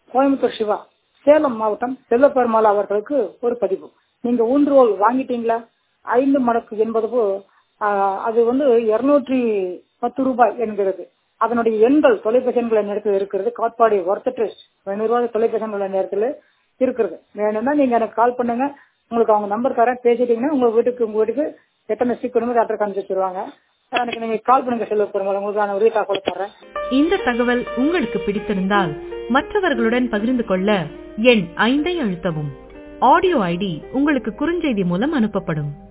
கோயம்புத்தூர் சிவா சேலம் மாவட்டம் செல்வப்பெருமாள் அவர்களுக்கு ஒரு பதிவு நீங்க ஊன்றுகோல் வாங்கிட்டீங்களா ஐந்து மடக்கு என்பது அது வந்து இருநூற்றி பத்து ரூபாய் என்கிறது அதனுடைய எண்கள் தொலைபேசி எண்கள் நேரத்தில் இருக்கிறது காட்பாடி ஒர்த்தட்டு ஐநூறு ரூபாய் தொலைபேசி எண்கள் நேரத்தில் இருக்கிறது வேணும்னா நீங்க எனக்கு கால் பண்ணுங்க உங்களுக்கு அவங்க நம்பர் தரேன் பேசிட்டீங்கன்னா உங்க வீட்டுக்கு உங்க வீட்டுக்கு எத்தனை ஸ்டிக் வேணுமோ அட்ரஸ் அனுப்பிச்சு வச்சிருவாங்க எனக்கு நீங்க கால் பண்ணுங்க செல்வ பெருமாள் உங்களுக்கு நான் உரிய தகவல் தரேன் இந்த தகவல் உங்களுக்கு பிடித்திருந்தால் மற்றவர்களுடன் பகிர்ந்து கொள்ள எண் ஐந்தை அழுத்தவும் ஆடியோ ஐடி உங்களுக்கு குறுஞ்செய்தி மூலம் அனுப்பப்படும்